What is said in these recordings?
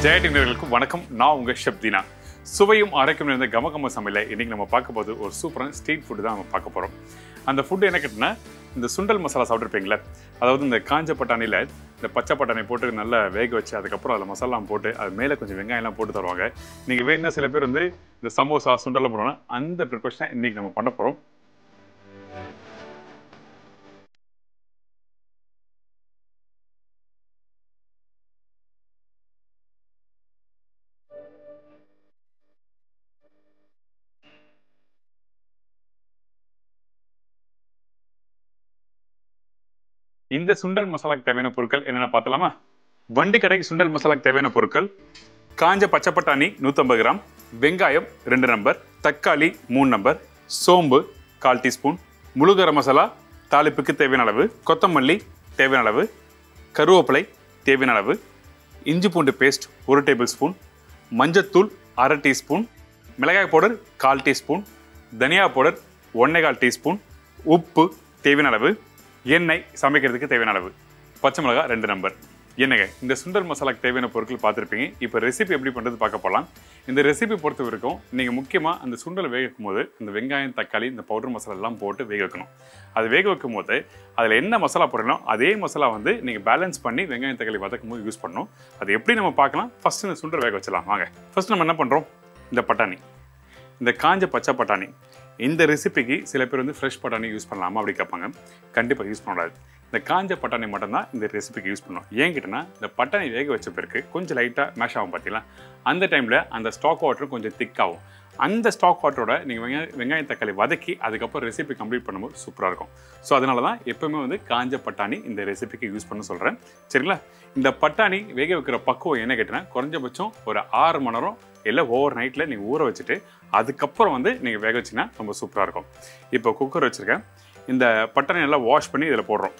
ஜெயடினர்களுக்கு வணக்கம் நான் உங்க ஷப்தினா சுவையும் ஆரோக்கியம் நிறைந்த கமகம சமையல இன்னைக்கு நம்ம பார்க்க போது ஒரு சூப்பரான ஸ்ட்ரீட் ஃபுட் தான் நம்ம பார்க்க போறோம் அந்த ஃபுட் என்ன கேட்டினா இந்த சுண்டல் மசாலா சாப்பிட்ருப்பீங்களே அதாவது இந்த காஞ்ச பட்டாணியில் இந்த பச்சை பட்டாணி போட்டு நல்லா வேக வச்சு அதுக்கப்புறம் அதில் மசாலாம் போட்டு அது மேலே கொஞ்சம் வெங்காயம்லாம் போட்டு தருவாங்க நீங்கள் வேணும்னா சில பேர் வந்து இந்த சமோசா சுண்டல்லாம் போடுவாங்க அந்த ப்ரிப்பரேஷன் இன்னைக்கு நம்ம பண்ண போகிறோம் இந்த சுண்டல் மசாலாக்கு தேவையான பொருட்கள் என்னென்ன பார்த்தலாமா வண்டி கடைக்கு சுண்டல் மசாலாக்கு தேவையான பொருட்கள் காஞ்ச பச்சை பட்டாணி நூற்றம்பது கிராம் வெங்காயம் ரெண்டு நம்பர் தக்காளி மூணு நம்பர் சோம்பு கால் டீஸ்பூன் முழு கரம் மசாலா தாளிப்புக்கு தேவையான அளவு கொத்தமல்லி தேவையான அளவு கருவேப்பிலை தேவையான அளவு இஞ்சி பூண்டு பேஸ்ட் ஒரு டேபிள் ஸ்பூன் மஞ்சத்தூள் அரை டீஸ்பூன் மிளகாய் பவுடர் கால் டீஸ்பூன் தனியா பவுடர் ஒன்றே கால் டீஸ்பூன் உப்பு தேவையான அளவு எண்ணெய் சமைக்கிறதுக்கு தேவையான அளவு பச்சை மிளகாய் ரெண்டு நம்பர் என்னங்க இந்த சுண்டல் மசாலாக்கு தேவையான பொருட்கள் பார்த்துருப்பீங்க இப்போ ரெசிபி எப்படி பண்ணுறது பார்க்க போகலாம் இந்த ரெசிபி பொறுத்த வரைக்கும் நீங்கள் முக்கியமாக அந்த சுண்டலை வேக வைக்கும் போது இந்த வெங்காயம் தக்காளி இந்த பவுடர் மசாலா எல்லாம் போட்டு வேக வைக்கணும் அது வேக வைக்கும் போது அதில் என்ன மசாலா போடணும் அதே மசாலா வந்து நீங்கள் பேலன்ஸ் பண்ணி வெங்காயம் தக்காளி வதக்கும் போது யூஸ் பண்ணணும் அது எப்படி நம்ம பார்க்கலாம் ஃபர்ஸ்ட் இந்த சுண்டல் வேக வச்சலாம் வாங்க ஃபர்ஸ்ட் நம்ம என்ன பண்ணுறோம் இந்த பட்டாணி இந்த காஞ்ச பச்சை பட்டாணி இந்த ரெசிபிக்கு சில பேர் வந்து ஃப்ரெஷ் பட்டாணி யூஸ் பண்ணலாமா அப்படி கேட்பாங்க கண்டிப்பாக யூஸ் பண்ணக்கூடாது இந்த காஞ்ச பட்டாணி மட்டும்தான் இந்த ரெசிபிக்கு யூஸ் பண்ணணும் ஏன் கேட்டனா இந்த பட்டாணி வேக வச்ச பிறகு கொஞ்சம் லைட்டாக மேஷ் ஆகும் பார்த்தீங்களா அந்த டைமில் அந்த ஸ்டாக் வாட்டர் கொஞ்சம் திக்காகும் அந்த ஸ்டாக் வாட்டரோட நீங்கள் வெங்காய வெங்காயம் தக்காளி வதக்கி அதுக்கப்புறம் ரெசிபி கம்ப்ளீட் பண்ணும்போது சூப்பராக இருக்கும் ஸோ அதனால தான் எப்பவுமே வந்து காஞ்ச பட்டாணி இந்த ரெசிபிக்கு யூஸ் பண்ண சொல்கிறேன் சரிங்களா இந்த பட்டாணி வேக வைக்கிற பக்குவம் என்ன கேட்டேன்னா குறைஞ்சபட்சம் ஒரு ஆறு மணி நேரம் இல்லை ஓவர் நைட்டில் நீங்கள் ஊற வச்சுட்டு அதுக்கப்புறம் வந்து நீங்கள் வேக வச்சிங்கன்னா ரொம்ப சூப்பராக இருக்கும் இப்போ குக்கர் வச்சுருக்கேன் இந்த பட்டாணி நல்லா வாஷ் பண்ணி இதில் போடுறோம்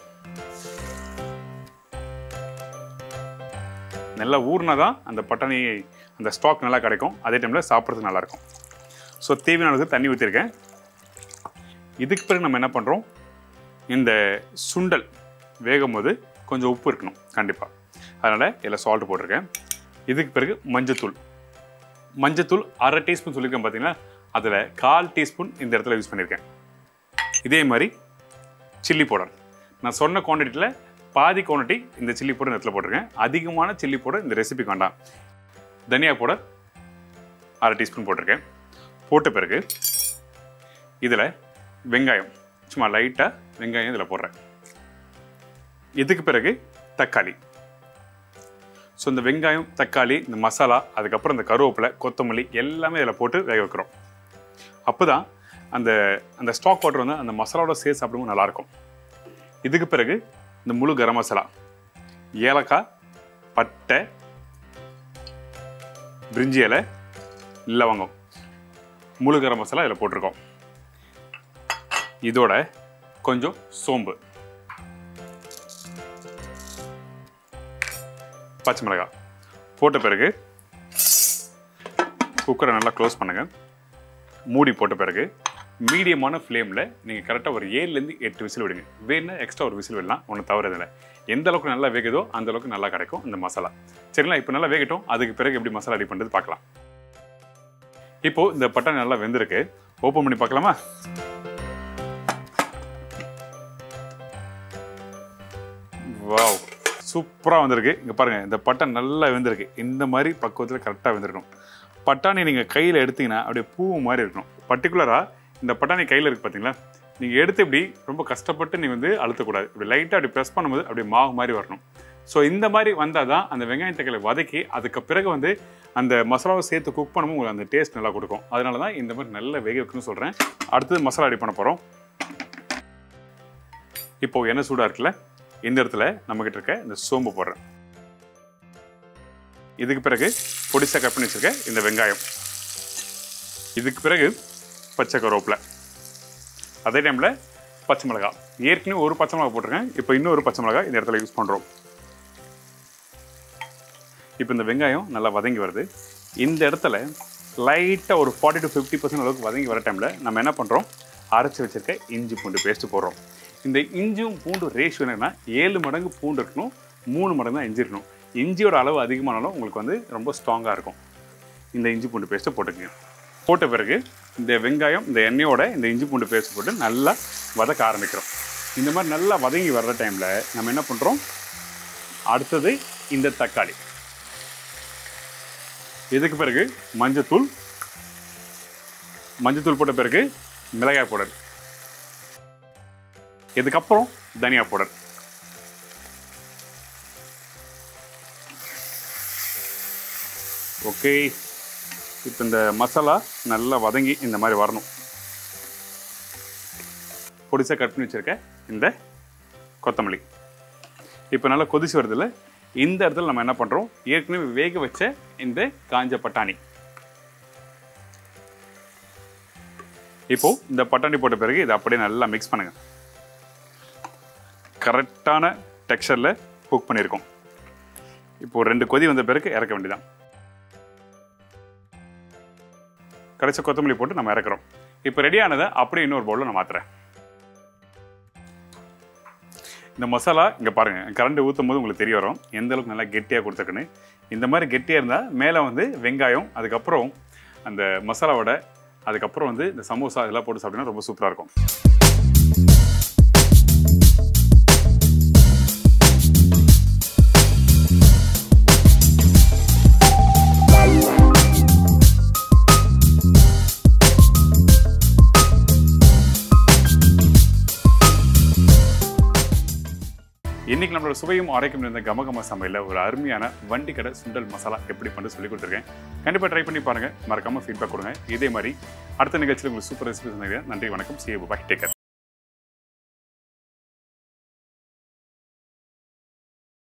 நல்லா ஊறினா தான் அந்த பட்டாணி அந்த ஸ்டாக் நல்லா கிடைக்கும் அதே டைமில் சாப்பிட்றதுக்கு நல்லாயிருக்கும் ஸோ தேவையான அளவுக்கு தண்ணி ஊற்றிருக்கேன் இதுக்கு பிறகு நம்ம என்ன பண்ணுறோம் இந்த சுண்டல் வேகும் போது கொஞ்சம் உப்பு இருக்கணும் கண்டிப்பாக அதனால் இதில் சால்ட் போட்டிருக்கேன் இதுக்கு பிறகு மஞ்சத்தூள் மஞ்சத்தூள் அரை டீஸ்பூன் சொல்லியிருக்கேன் பார்த்தீங்கன்னா அதில் கால் டீஸ்பூன் இந்த இடத்துல யூஸ் பண்ணியிருக்கேன் இதே மாதிரி சில்லி பவுடர் நான் சொன்ன குவான்டிட்டியில் பாதி குவான்டிட்டி இந்த சில்லி பவுடர் இந்த இடத்துல போட்டிருக்கேன் அதிகமான சில்லி பவுடர் இந்த ரெசிபிக்கு வேண்டாம் தனியா பவுடர் அரை டீஸ்பூன் போட்டிருக்கேன் போட்ட பிறகு இதில் வெங்காயம் சும்மா லைட்டாக வெங்காயம் இதில் போடுறேன் இதுக்கு பிறகு தக்காளி ஸோ இந்த வெங்காயம் தக்காளி இந்த மசாலா அதுக்கப்புறம் இந்த கருவேப்பிலை கொத்தமல்லி எல்லாமே இதில் போட்டு வேக வைக்கிறோம் அப்போ தான் அந்த அந்த ஸ்டாக் வாட்டர் வந்து அந்த மசாலாவோட சேர்த்து சாப்பிடும்போது நல்லாயிருக்கும் இதுக்கு பிறகு இந்த முழு கரம் மசாலா ஏலக்காய் பட்டை பிரிஞ்சி இலை லவங்கம் முழு கரம் மசாலா இதில் போட்டிருக்கோம் இதோட கொஞ்சம் சோம்பு பச்சை மிளகாய் போட்ட பிறகு குக்கரை நல்லா க்ளோஸ் பண்ணுங்க மூடி போட்ட பிறகு மீடியமான ஃப்ளேமில் நீங்கள் கரெக்டாக ஒரு ஏழுலேருந்து எட்டு விசில் விடுங்க வேணும்னா எக்ஸ்ட்ரா ஒரு விசில் விடலாம் ஒன்றும் தவறதில்லை எந்த அளவுக்கு நல்லா வேகுதோ அந்த அளவுக்கு நல்லா கிடைக்கும் இந்த மசாலா சரிங்களா இப்போ நல்லா வேகட்டும் அதுக்கு பிறகு எப்படி மசாலா ரெடி பண்ணுறது பார்க்கலாம் இப்போ இந்த பட்டாணி நல்லா வெந்திருக்கு ஓப்பன் பண்ணி பார்க்கலாமா வாவ் சூப்பராக வந்திருக்கு இங்கே பாருங்கள் இந்த பட்டாணி நல்லா வெந்திருக்கு இந்த மாதிரி பக்குவத்தில் கரெக்டாக வெந்திருக்கணும் பட்டாணி நீங்கள் கையில் எடுத்தீங்கன்னா அப்படியே பூ மாதிரி இருக்கணும் பர்டிகுலராக இந்த பட்டாணி கையில் இருக்குது பார்த்தீங்களா நீங்கள் எடுத்து இப்படி ரொம்ப கஷ்டப்பட்டு நீ வந்து அழுத்தக்கூடாது இப்படி லைட்டாக அப்படி ப்ரெஸ் பண்ணும்போது அப்படியே மாவு மாதிரி வரணும் ஸோ இந்த மாதிரி வந்தால் தான் அந்த வெங்காயம் தக்காளி வதக்கி அதுக்கு பிறகு வந்து அந்த மசாலாவை சேர்த்து குக் பண்ணும்போது உங்களுக்கு அந்த டேஸ்ட் நல்லா கொடுக்கும் அதனால தான் இந்த மாதிரி நல்ல வேக வைக்கணும்னு சொல்கிறேன் அடுத்தது மசாலா ரெடி பண்ண போகிறோம் இப்போ எண்ணெய் சூடாக இருக்குல்ல இந்த இடத்துல நம்மக்கிட்ட இருக்க இந்த சோம்பு போடுறேன் இதுக்கு பிறகு பொடிசா கட் பண்ணி வச்சிருக்க இந்த வெங்காயம் இதுக்கு பிறகு பச்சை கருவேப்பிலை அதே டைமில் பச்சை மிளகாய் ஏற்கனவே ஒரு பச்சை மிளகாய் போட்டிருக்கேன் இப்போ இன்னொரு பச்சை மிளகாய் இந்த இடத்துல யூஸ் பண்ணுறோம் இப்போ இந்த வெங்காயம் நல்லா வதங்கி வருது இந்த இடத்துல லைட்டாக ஒரு ஃபார்ட்டி டு ஃபிஃப்டி பர்சன்ட் அளவுக்கு வதங்கி வர டைமில் நம்ம என்ன பண்ணுறோம் அரைச்சி வச்சிருக்க இஞ்சி பூண்டு பேஸ்ட்டு போடுறோம் இந்த இஞ்சும் பூண்டு ரேஷியோ என்னன்னா ஏழு மடங்கு பூண்டு இருக்கணும் மூணு மடங்கு தான் இஞ்சி இருக்கணும் இஞ்சியோட அளவு அதிகமானாலும் உங்களுக்கு வந்து ரொம்ப ஸ்ட்ராங்காக இருக்கும் இந்த இஞ்சி பூண்டு பேஸ்ட்டை போட்டுக்கங்க போட்ட பிறகு இந்த வெங்காயம் இந்த எண்ணெயோட இந்த இஞ்சி பூண்டு பேஸ்ட் போட்டு நல்லா வதக்க ஆரம்பிக்கிறோம் இந்த மாதிரி நல்லா வதங்கி வர்ற டைமில் நம்ம என்ன பண்ணுறோம் அடுத்தது இந்த தக்காளி இதுக்கு பிறகு மஞ்சத்தூள் மஞ்சத்தூள் போட்ட பிறகு மிளகாய் பவுடர் இதுக்கப்புறம் தனியா பவுடர் ஓகே இப்போ இந்த மசாலா நல்லா வதங்கி இந்த மாதிரி வரணும் பொடிசாக கட் பண்ணி வச்சுருக்க இந்த கொத்தமல்லி இப்போ நல்லா கொதிச்சு வருதுல்ல இந்த இடத்துல நம்ம என்ன பண்ணுறோம் ஏற்கனவே வேக வச்ச இந்த காஞ்ச பட்டாணி இப்போ இந்த பட்டாணி போட்ட பிறகு இதை அப்படியே நல்லா மிக்ஸ் பண்ணுங்க கரெக்டான டெக்ஸ்சரில் குக் பண்ணியிருக்கோம் இப்போ ஒரு ரெண்டு கொதி வந்த பிறகு இறக்க வேண்டியதான் கடைசி கொத்தமல்லி போட்டு நம்ம இறக்குறோம் இப்போ ரெடியானதை அப்படியே இன்னொரு பவுலில் நான் மாத்துறேன் இந்த மசாலா இங்கே பாருங்கள் கரண்ட் ஊற்றும் போது உங்களுக்கு தெரிய வரும் எந்த அளவுக்கு நல்லா கெட்டியாக கொடுத்துருக்குன்னு இந்த மாதிரி கெட்டியாக இருந்தால் மேலே வந்து வெங்காயம் அதுக்கப்புறம் அந்த மசாலாவோட அதுக்கப்புறம் வந்து இந்த சமோசா இதெல்லாம் போட்டு சாப்பிட்டீங்கன்னா ரொம்ப சூப்பராக இருக்கும் இன்னைக்கு நம்மளோட சுவையும் ஆரோக்கியம் இருந்த கமகம சமையல ஒரு அருமையான வண்டி கடை சுண்டல் மசாலா எப்படி பண்ணி சொல்லி கொடுத்துருக்கேன் கண்டிப்பாக ட்ரை பண்ணி பாருங்க மறக்காம ஃபீட்பேக் கொடுங்க இதே மாதிரி அடுத்த நிகழ்ச்சியில் உங்களுக்கு சூப்பர் ரெசிபி நன்றி வணக்கம் சி பாய் டேக்கர்